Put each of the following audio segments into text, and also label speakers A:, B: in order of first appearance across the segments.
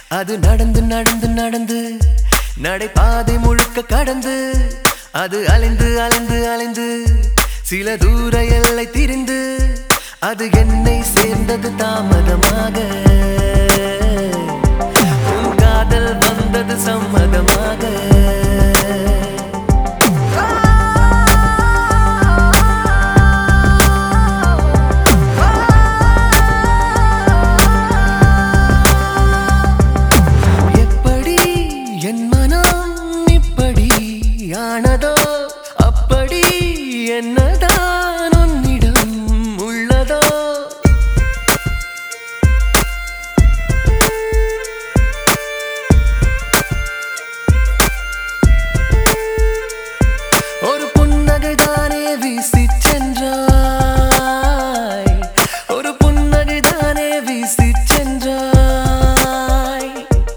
A: அது நடந்து நடந்து நடந்து நடைபாதை முழுக்க கடந்து அது அலைந்து அலைந்து அலைந்து சில தூர எல்லை திரிந்து அது என்னை சேர்ந்தது தாமதமாக உன் காதல் வந்தது சம்மதமாக எப்படி என் மனம் இப்படி ஆனதோ அப்படி என்னதான் உன்னிடம் உள்ளதோ ஒரு புன்னகை தானே வீசி சென்றாய் ஒரு புன்னகை தானே வீசி சென்றாய்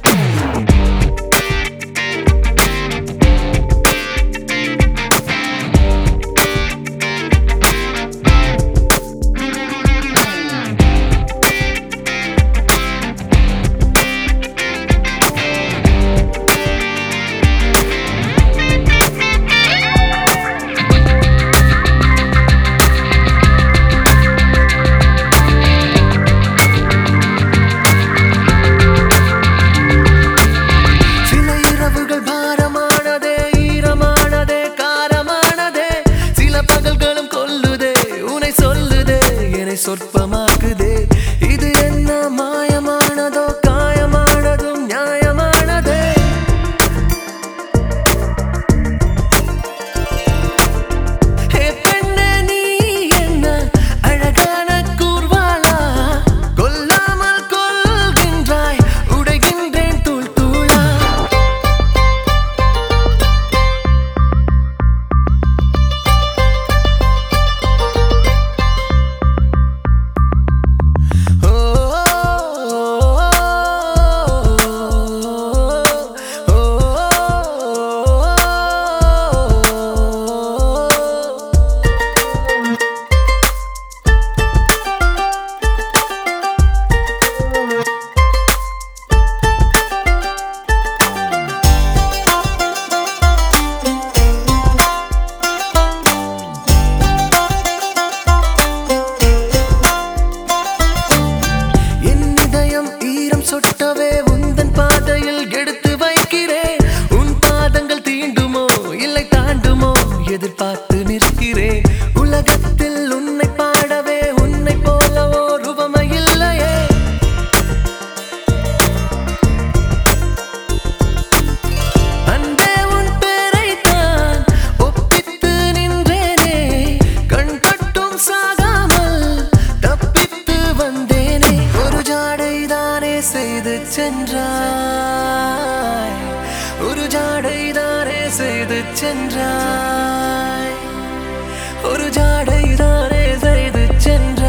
A: சில இரவுகள் பாரமானதே ஈரமானதே காரமானதே சில பகல்களும் கொல்லுதே உனை சொல்லுதே என்னை சொற்பமாக்குதே இது என்ன மாயமானதோ காயமானதும் நியாயமானதே ஹே பெண்ணே நீ என்ன அழகான கூர்வாளா கொல்லாமல் கொள்கின்றாய் உடைகின்றேன் தூள் தூளா ஓ என் இதயம் ஈரம் சொட்டவே உந்தன் பாதையில் எடுத்து வைக்கிறேன் உன் பாதங்கள் தீண்டுமோ இல்லை தாண்டுமோ எதிர்பார்த்து நிற்கிறேன் உலகத்தில் உன்னை பாடவே உன்னை போலவோ ரூபமை இல்லையே அன்பே உன் பேரைத்தான் ஒப்பித்து நின்றேனே கண் கட்டும் சாகாமல் தப்பித்து வந்தேனே ஒரு ஜாடை தானே செய்து சென்றாய் ஒரு ஜாடை தானே செய்து சென்றாய் ஒரு ஜாடை தானே செய்து சென்றாய்